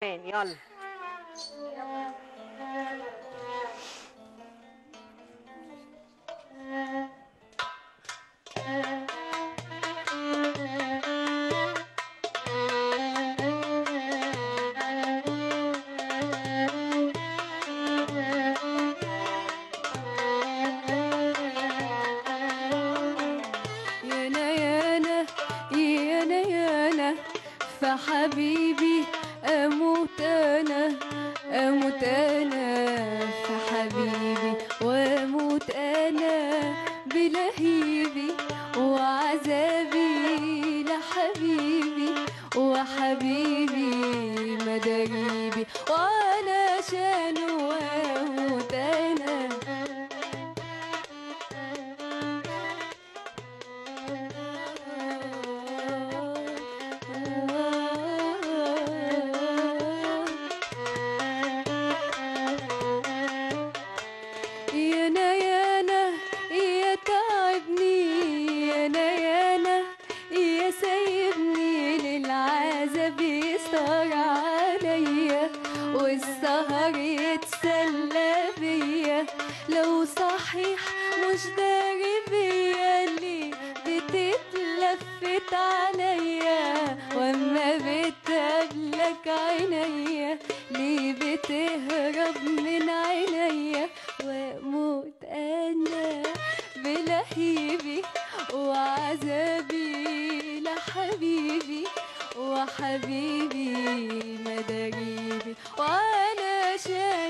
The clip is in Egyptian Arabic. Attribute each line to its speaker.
Speaker 1: كمان يلا
Speaker 2: يانا يانا يانا يانا فحبيبي أموت أنا أموت أنا فحبيبي وأموت أنا بلهيبي وعذابي لحبيبي وحبيبي مداريبي وأنا شانه وأموت أنا يانا يانا يا تعبني يانا يانا يا سايبني للعذاب يسهر عليا والسهر يتسلى بيا لو صحيح مش داري بيا اللي بتتلفت عليا واما بتقابلك عينيا ليه بتهرب من عينيا واموت انا بلهيبي وعذابي لحبيبي وحبيبي مداريبي وانا شايف